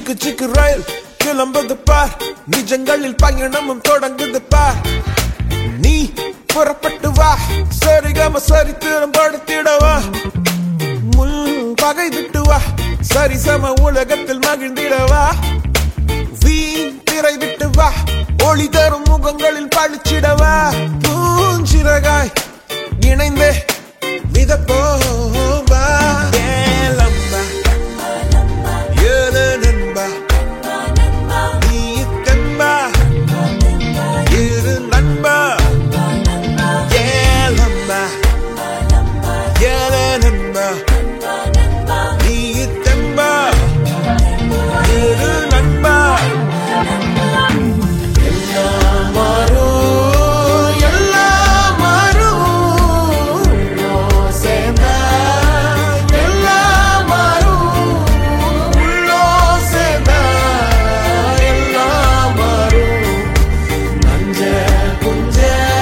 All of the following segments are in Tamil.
சிக்கு சிக்கு ரயில் கிளம்புது பார் நிஜங்களில் பயணமும் தொடங்குது பார் நீ புறப்பட்டு வா சரிகம சரி திறம்படுத்திடவா முள் பகை விட்டு வா சரி சம உலகத்தில் மகிழ்ந்திடவா வீண் திரை விட்டு வா ஒளி தரும் முகங்களில் பழிச்சிடவா பூஞ்சிறகாய் இணைந்தே மிதப்போவா ஏலம்பா ஏழு நண்பா நீ தெம்பா இரு நண்பா ஏலம்பா ஏழு நண்பா நீ தெம்பா இரு நண்பா எல்லாம் மாறும் எல்லாம் மாறும் உள்ளோம் சேர்ந்தா எல்லாம் மாறும் உள்ளோம் சேர்ந்தா எல்லாம் மாறும் நஞ்ச குஞ்ச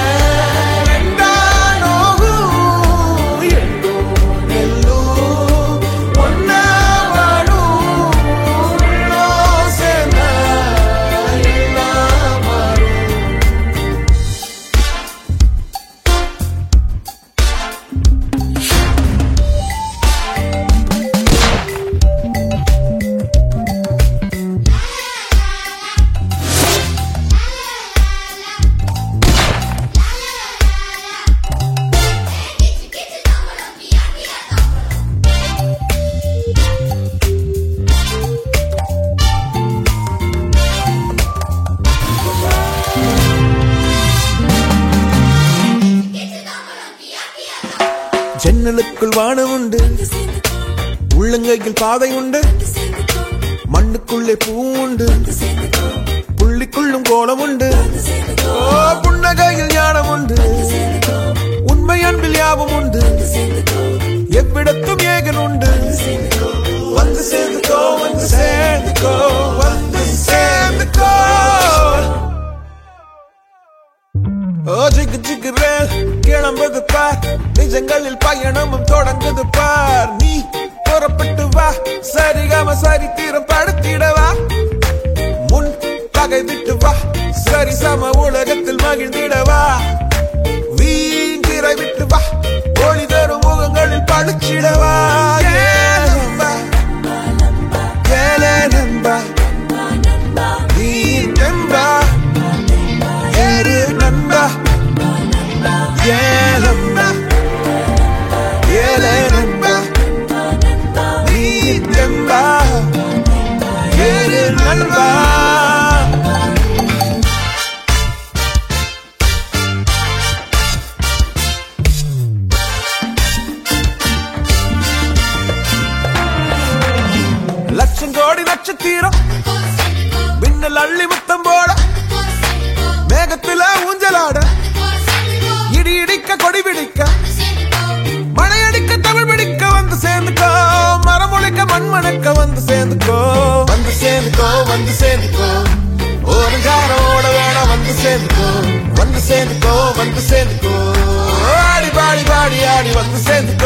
ரெண்டானோகும் எள்ளும் நெல்லும் ஒன்னா வாடும் உள்ளோம் சேர்ந்தா எல்லாம் மாறும் ஜன்னலுக்குள் வானம் உண்டு உள்ளங்கையில் பாதை உண்டு மண்ணுக்குள்ளே பூ உண்டு புள்ளிக்குள்ளும் கோலம் உண்டு ஓ புன்னகையில் ஞானம் உண்டு உண்மை அன்பில் யாவும் உண்டு எவ்விடத்தும் ஏகன் உண்டு வந்து சேர்ந்துக்கோ வந்து சேர்ந்துக்கோ வந்து சேர்ந்துக்கோ ஓ ஜிகு ஜிகு ரேல் கிளம்புது பார் நிஜங்களில் பயணமும் தொடங்குது பார் நீ புறப்பட்டு வா சரிகம சரி தீரம் படுத்திடவா முன் பகை விட்டு வா சரி சம உலகத்தில் மகிழ்ந்திடவா வீங்கிரை விட்டு வா ஒளி தரும் முகங்களில் படுச்சிடவா ஏலம்பா ஏலே நண்பா நீ தெம்பா ஏறு நண்பா ஏலம்பா ஏலே நண்பா நீ தெம்பா ஏறு நண்பா லட்சம் கோடி நட்சத்திரம் மின்னல் அள்ளி முத்தம் போட மேகத்துல ஊஞ்சலாட இடி இடிக்க கொடி பிடிக்க மழையடிக்க தமிழ் பிடிக்க வந்து சேர்ந்துக்கோ மரம் ஒழிக்க மண் மணக்க வந்து சேர்ந்துக்கோ வந்து சேர்ந்துக்கோ வந்து சேர்ந்துக்கோ ஓரங்காரோட வேணா வந்து சேர்ந்துக்கோ வந்து சேர்ந்துக்கோ வந்து சேர்ந்துக்கோ ஆடி பாடி பாடி ஆடி வந்து சேர்ந்துக்கோ